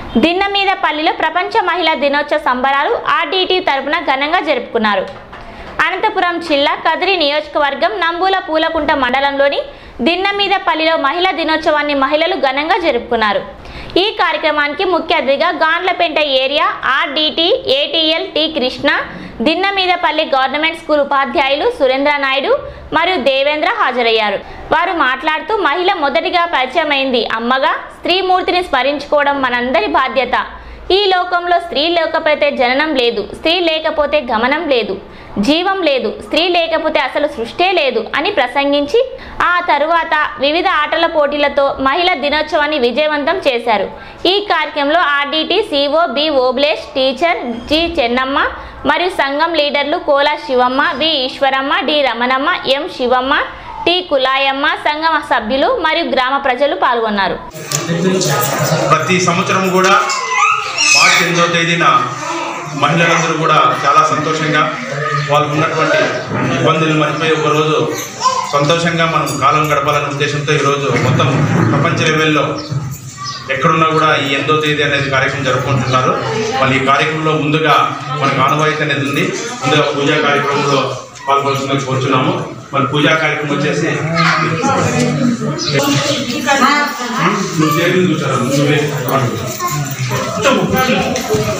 దిన్న మీద పల్లిలో ప్రపంచ మహిళా దినోత్సవ సంబరాలు ఆర్డీటీ తరపున ఘనంగా జరుపుకున్నారు అనంతపురం జిల్లా కదిరి నియోజకవర్గం నంబూల పూలకుంట మండలంలోని దిన్న మీద పల్లిలో మహిళా దినోత్సవాన్ని మహిళలు ఘనంగా జరుపుకున్నారు ఈ కార్యక్రమానికి ముఖ్య అతిథిగా Gandlapenta area RDT ATL T Krishna Dinna Meedapalli government school ఉపాధ్యాయులు సురేంద్ర నాయుడు మరియు దేవేంద్ర హాజరయ్యారు వారు మాట్లాడుతూ మహిళ మొదటిగా పరిచయమైంది అమ్మగా స్త్రీమూర్తిని స్మరించుకోవడం మనందరి బాధ్యత ఈ లోకంలో స్త్రీ లేకపోతే జననం లేదు స్త్రీ లేకపోతే గమనం లేదు జీవం లేదు స్త్రీ లేకపోతే అసలు సృష్టే లేదు అని ప్రసంగించి ఆ తరువాత వివిధ ఆటల పోటీలతో మహిళా దినోత్సవాన్ని విజయవంతం చేశారు ఈ కార్యక్రమంలో RDT CO B Obulesh teacher G Chennamma మరియు సంఘం లీడర్లు Kola Shivamma V Eshwaramma D Ramanamma M Shivamma T Kulayamma సంఘం సభ్యులు మరియు గ్రామ ప్రజలు పాల్గొన్నారు ప్రతి సంవత్సరం కూడా మార్చి ఎనిమిదవ తేదీన మహిళలందరూ కూడా చాలా సంతోషంగా వాళ్ళకు ఉన్నటువంటి ఇబ్బందులు మర్చిపోయి ఒకరోజు సంతోషంగా మనం కాలం గడపాలనే ఉద్దేశంతో ఈరోజు మొత్తం ప్రపంచ లెవెల్లో ఎక్కడున్నా కూడా ఈ ఎనిమిదో తేదీ అనేది కార్యక్రమం జరుపుకుంటున్నారు వాళ్ళు ఈ కార్యక్రమంలో ముందుగా మనకు ఆనవాయితీ అనేది ఉంది ముందుగా పూజా కార్యక్రమంలో పాల్గొల్సిందని కోరుచున్నాము మన పూజా కార్యక్రమం వచ్చేసి నువ్వు చేతులు చూసారా నువ్వే కూర్చోము.